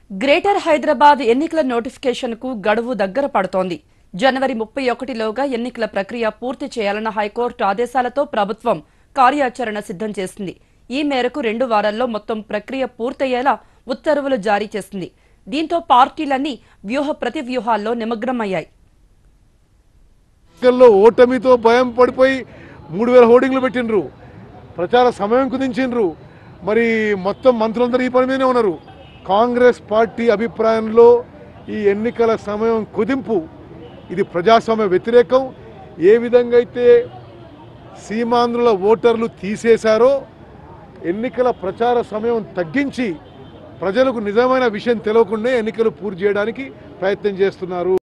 greater Hyderabad ఎన్నికల నోటిఫికేషన్కు గడువు దగ్గర పడుతోంది జనవరి ముప్పై ఒకటిలోగా ఎన్నికల ప్రక్రియ పూర్తి చేయాలన్న హైకోర్టు ఆదేశాలతో ప్రభుత్వం కార్యాచరణ సిద్ధం చేసింది ఈ మేరకు రెండు వారాల్లో మొత్తం ప్రక్రియ పూర్తయ్యేలా ఉత్తర్వులు జారీ చేసింది దీంతో పార్టీలన్నీ వ్యూహ ప్రతివ్యూహాల్లో నిమగ్నమయ్యాయి ఎన్నికల్లో ఓటమితో భయం పడిపోయి మూడు వేల హోర్డింగ్లు పెట్టిండ్రు ప్రచార సమయం కుదించిండ్రు మరి మొత్తం మంత్రులందరూ ఈ పని మీదనే ఉన్నారు కాంగ్రెస్ పార్టీ అభిప్రాయంలో ఈ ఎన్నికల సమయం కుదింపు ఇది ప్రజాస్వామ్య వ్యతిరేకం ఏ విధంగా అయితే సీమాంధ్రుల ఓటర్లు తీసేశారో ఎన్నికల ప్రచార సమయం తగ్గించి ప్రజలకు నిజమైన విషయం తెలియకుండా ఎన్నికలు పూర్తి చేయడానికి ప్రయత్నం చేస్తున్నారు